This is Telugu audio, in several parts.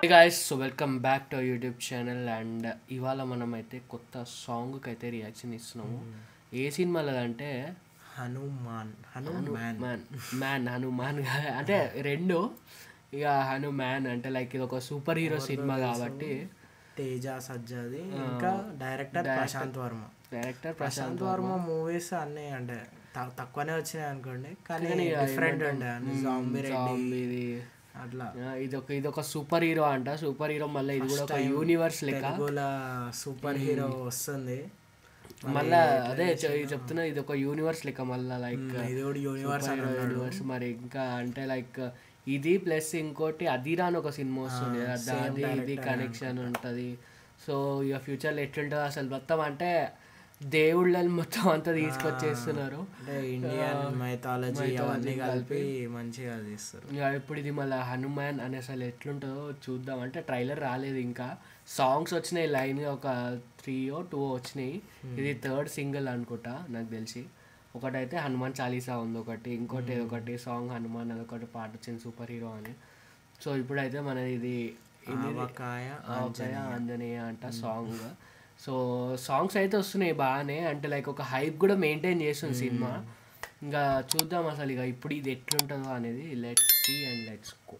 Guys so welcome back to YouTube channel and ఇవాళ మనం అయితే కొత్త సాంగ్కి అయితే రియాక్షన్ ఇస్తున్నాము ఏ సినిమాలో అంటే హనుమాన్ హనుమాన్ మ్యాన్ మ్యాన్ హనుమాన్ గా- అంటే రెండు ఇక హనుమాన్ అంటే లైక్ ఇది ఒక సూపర్ హీరో సినిమా కాబట్టి తేజ సజ్జాది ఇంకా director Prashanth Varma director Prashanth Varma movies అన్ని అంటే త- తక్కువనే వచ్చినాయి అనుకోండి కానీ డిఫరెంట్ ఉండే జాంబీ రెడ్డి ఇది అట్లా ఇది ఒక ఇది ఒక సూపర్ హీరో అంట సూపర్ హీరో మళ్ళీ ఇది కూడా ఒక యూనివర్స్ లెక్క తెలుగులో సూపర్ హీరో వస్తుంది మళ్ళా అదే చె- చెప్తున్నా ఇది ఒక యూనివర్స్ లెక్క మళ్ళా లైక్ ఇది కూడా యూనివర్స్ అని అన్నాడు యూనివర్స్ మరి ఇంకా అంటే లైక్ ఇది ప్లస్ ఇంకోటి అదిరా అని ఒక సినిమా వస్తుంది కదా, దాది ఇది కనెక్షన్ ఉంటది సో ఇక ఫ్యూచర్లో ఎట్లుంటుంది అసలు మొత్తం అంటే దేవుళ్ళని మొత్తం అంతా తీసుకొచ్చేస్తున్నారు అంటే ఇండియన్ మైథాలజీ అవన్నీ కలిపి మంచిగా తీస్తారు ఇక ఇప్పుడు ఇది మళ్ళీ హనుమాన్ అని అసలు ఎట్లుంటుందో చూద్దాం అంటే ట్రైలర్ రాలేదు ఇంకా సాంగ్స్ వచ్చినాయి లైన్గా ఒక త్రీయో టూ వచ్చినాయి ఇది థర్డ్ సింగిల్ అనుకుంటా నాకు తెలిసి ఒకటైతే హనుమాన్ చాలీసా ఉంది ఒకటి ఇంకోటి ఒకటి సాంగ్ హనుమాన్ అది ఒకటి పాట వచ్చింది సూపర్ హీరో అని సో ఇప్పుడైతే మన ఇది ఆవకాయ ఆవకాయ ఆంజనేయ అంట సాంగ్ సో సాంగ్స్ అయితే వస్తున్నాయి బాగానే అంటే లైక్ ఒక హైప్ కూడా మెయింటైన్ చేస్తుంది సినిమా ఇంకా చూద్దాం అసలు ఇక ఇప్పుడు ఇది ఎట్లుంటుందో అనేది let's see and let's go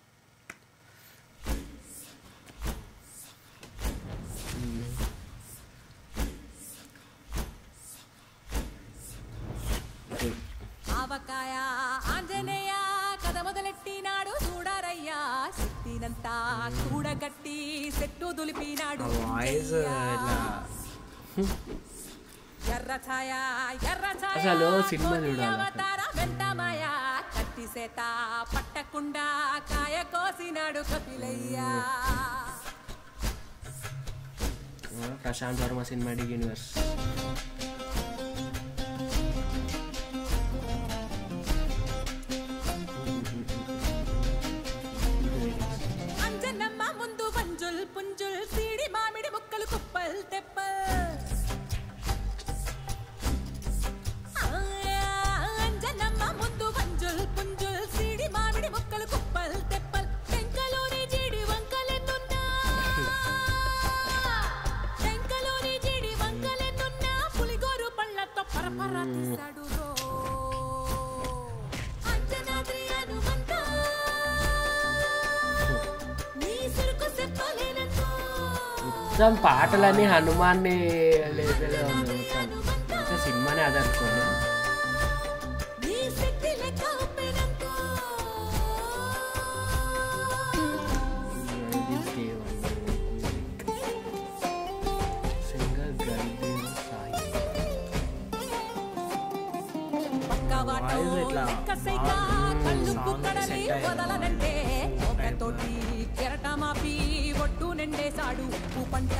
Aavakaya Anjaneya కథ మొదలెట్టినాడు చూడారయ్యా శక్తినంతా కూడగట్టి చెట్టు దులిపినాడు వాయిస్ ఇట్లా ఎర్ర ఛాయ ఎర్ర ఛాయ అసలు సినిమా కోటి చూడాలి అసలు. అవతార వెంటమాయ కత్తి సేత పట్టకుండా కాయ కోసినాడు కపిలయ్యా ప్రశాంత్ వర్మ సినిమాటిక్ యూనివర్స్ అంజనమ్మ ముందు వంజుల్ పుంజుల్ సీడి మామిడి ముక్కలు కుప్పల్ తెప్పల్ ఆ, అంజనమ్మ ముందు వంజుల్ పుంజుల్ సీడి మామిడి ముక్కలు కుప్పల్ తెప్పల్ టెంకలోని జీడి వంకలెన్నున్నా టెంకలోని జీడి వంకలెన్నున్నా పులిగోరు పళ్ళతో పరపర తీశాడు రో అంజనాద్రి హనుమంతా నీ సురుకు చెప్పలేనంతో మొత్తం పాటలన్నీ హనుమాన్ని లేపేలా ఉంది మొత్తం మొత్తం సినిమానే అదనుకోండి నీ శక్తి లెక్క ఉప్పెనంతో సింగర్ గర్దేవ్ సాయి పక్కవాటో వాయిస్ ఇట్లా లెక్క సైత కళ్ళు sound కుక్కడని set అయ్యింది. వదలనంటే ఒకతోటి కెరటమాపి ఒట్టు నిండేశాడు ఉప్పు పంట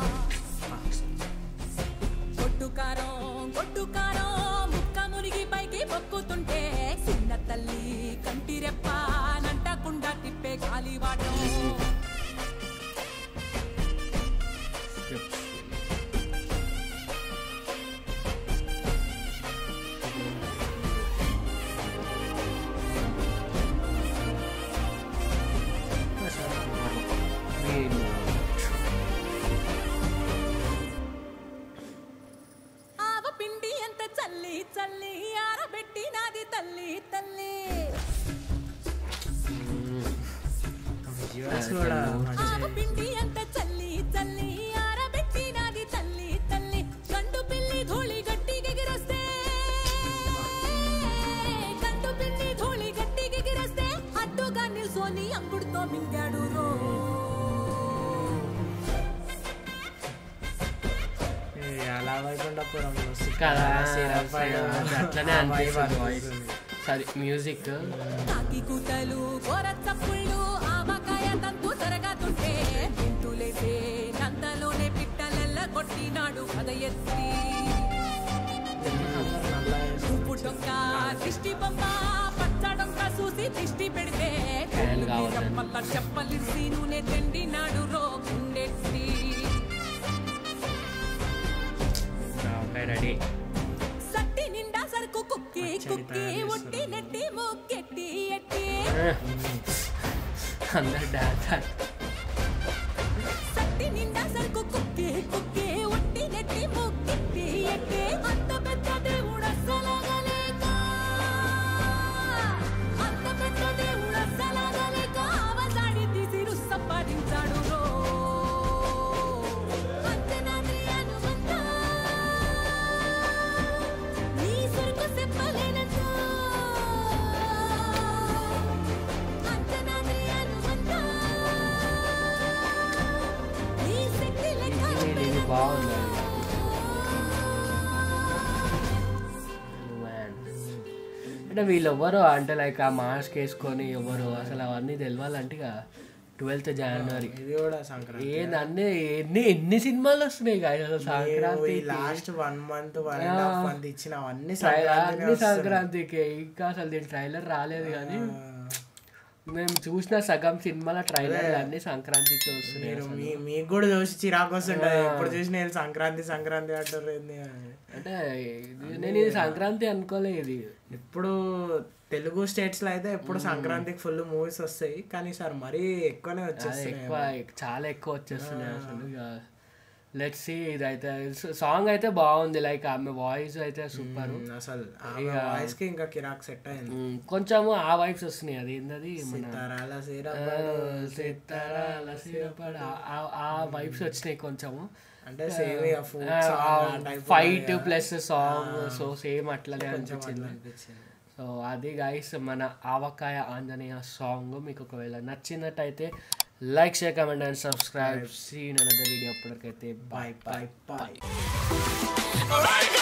కొట్టు కారం కొట్టు కారం ముక్క మునిగి పైకి పొక్కుతుంటే చిన్న తల్లి కంటి రెప్ప నంటకుండా తిప్పే గాలివాటం ఆవ పిండి ఎంత చల్లి చల్లి ఆరబెట్టి నాది తల్లి తల్లి విజువల్స్ కూడా ఆవ పిండి ఎంత చల్లి చల్లి ఆరబెట్టి నాది తల్లి తల్లి గండు పిల్లి ధూళి గట్టి ఎగిరొస్తే గండు పిల్లి ధూళి గట్టి ఎగిరొస్తే అడ్డుగా నిల్సోని అంగుడుతో మింగాడు రో ఈ అలా వైకుంఠపురంలో కదా, సిరపడ అట్లనే అనిపిస్తుంది సరే మ్యూజిక్ కాకి కూతలు గోర చప్పుళ్ళు ఆవకాయ తంతు జరగతుంటే మెంతులేసే నందలోనే పిట్టలెల్ల కొట్టినాడు కథ ఎత్తి ఉప్పు డొంక దిష్టి బొమ్మ పచ్చ డొంక చూసి దిష్టి పెడితే ఫ్యాన్ కావాలని. చెప్పల్ల చెప్పలిసి నూనె తెండినాడు రో గుండెత్తి రెడీ సట్టి నిండా సరుకు కుక్కి కుక్కి ఒట్టి నెట్టి ముక్కెట్టి ఎట్టి అందరు డాన్స్ బాగుంది అది హనుమాన్ అంటే వీళ్ళు ఎవ్వరు అంటే లైక్ ఆ మాస్క్ వేసుకొని ఎవరు అసలు అవన్నీ తెలవాలంటే ఇక ట్వెల్త్ జనవరి ఇది కూడా సంక్రాంతి ఏందన్నీ ఎన్ని ఎన్ని సినిమాలు వస్తున్నాయి guys అసలు Sankranti last one month one and half month ఇచ్చిన అవన్నీ అన్ని సంక్రాంతికి ఇంకా అసలు దీని ట్రైలర్ రాలేదు కానీ మేము చూసిన సగం సినిమాల ట్రైలర్ అన్ని సంక్రాంతికి వస్తున్నాయి మీరు మీ మీకు కూడా చూసి చిరాకు వస్తుంటది ఎప్పుడు చూసి నేను సంక్రాంతి సంక్రాంతి అంటారు ఏంది అని. అంటే ఇది- నేను ఇది సంక్రాంతి అనుకోలేదు ఇది ఇప్పుడు తెలుగు స్టేట్స్ లో అయితే ఎప్పుడు సంక్రాంతికి ఫుల్ మూవీస్ వస్తాయి కానీ సార్ మరీ ఎక్కువనే అది వచ్చేస్తున్నాయి ఎక్కువ చాలా ఎక్కువ వచ్చేస్తున్నాయి అసలు ఇక లెట్స్ సి ఇదైతే సాంగ్ అయితే బాగుంది లైక్ ఆమె వాయిస్ అయితే సూపర్ ఉమ్, అసలు వాయిస్ కి ఇంకా కిరాక్ సెట్ అయింది కొంచెము ఆ వైబ్స్ వస్తున్నాయి అది ఏంటది మన తరాల సీరా సితారాల సిరపడ ఆ- ఆ వైబ్స్ వచ్చినాయి కొంచెము అంటే సేమ్ ఇక folk song ఆ type fight plus song so same అట్లనే అనిపించింది అనిపించింది సో అది గైస్ మన ఆవకాయ ఆంజనేయ సాంగ్ మీకు ఒకవేళ నచ్చినట్టయితే like share comment and subscribe seen another video అప్పటికైతే బాయ్ బాయ్ బాయ్ Right